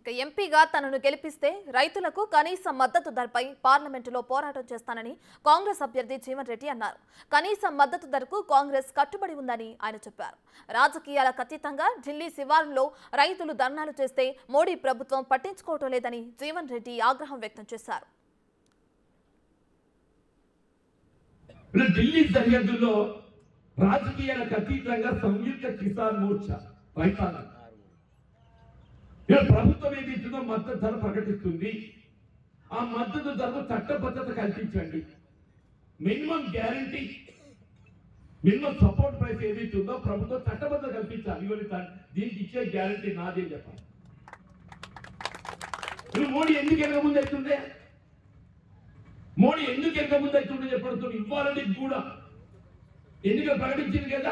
ఇక ఎంపీగా తనను గెలిపిస్తే రైతులకు కనీస మద్దతు ధరపై పార్లమెంటులో పోరాటం చేస్తానని కాంగ్రెస్ అభ్యర్థి జీవన్ రెడ్డి అన్నారు కనీస మద్దతు ధరకు కాంగ్రెస్ కట్టుబడి ఉందని ఆయన చెప్పారు రాజకీయాలకు అతీతంగా ఢిల్లీ శివారులో రైతులు ధర్నాలు చేస్తే మోడీ ప్రభుత్వం పట్టించుకోవటం లేదని జీవన్ రెడ్డి ఆగ్రహం వ్యక్తం చేశారు ఇప్పుడు ఢిల్లీ సరిహద్దుల్లో రాజకీయాలకు అతీతంగా సంయుక్త కిసాన్ మోర్చా రైతాంగం ఇక్కడ ప్రభుత్వం ఏది ఇస్తుందో మద్దతు ధర ప్రకటిస్తుంది ఆ మద్దతు ధరకు చట్టబద్ధత కల్పించండి minimum guarantee minimum support price ఏదైతే ఉందో ప్రభుత్వం చట్టబద్ధత కల్పించాలి ఇవన్నీ తా- దీనికి ఇచ్చే గ్యారంటీ నాదే చెప్పాలి ఇప్పుడు మోడీ ఎందుకు ఎనక ముందు అవుతుండే మోడీ ఎందుకు ఎంత ముందు అవుతుండే చెప్పడుతుంది ఇవ్వాలని కూడా ఎన్నికలు ప్రకటించింది కదా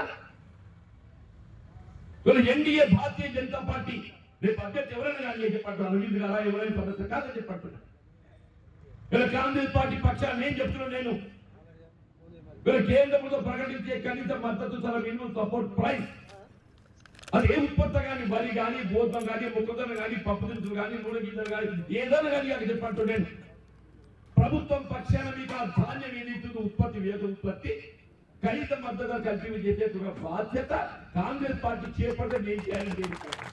వీళ్ళు ఎన్డీఏ భారతీయ జనతా పార్టీ రేపు అభ్యర్థి ఎవరైనా కానీ చెప్పట్టు అరవింద్ గారా ఎవరైనా సదస్సు కాదని చెప్పట్టున్నా వీళ్ళ కాంగ్రెస్ పార్టీ పక్షాన్ని నేను చెప్తున్నాను నేను వీళ్ళ కేంద్రంలో ప్రకటించే కనీస మద్దతు ధర మినిమం సపోర్ట్ ప్రైస్ అది ఏ ఉత్పత్తి కానీ వరి కానీ గోధుమ కానీ మొక్కజొన్న కానీ పప్పు దినుసులు కానీ నూనె గింజలు కానీ ఏదైనా కానీ అది చెప్పట్టు నేను ప్రభుత్వం పక్షాన మీకు ఆ ధాన్యం ఏదైతుందో ఉత్పత్తి వేద ఉత్పత్తి కనీస మద్దతు కల్పించి చేసే ఒక బాధ్యత కాంగ్రెస్ పార్టీ చేపడితే నేను చేయాలని నేను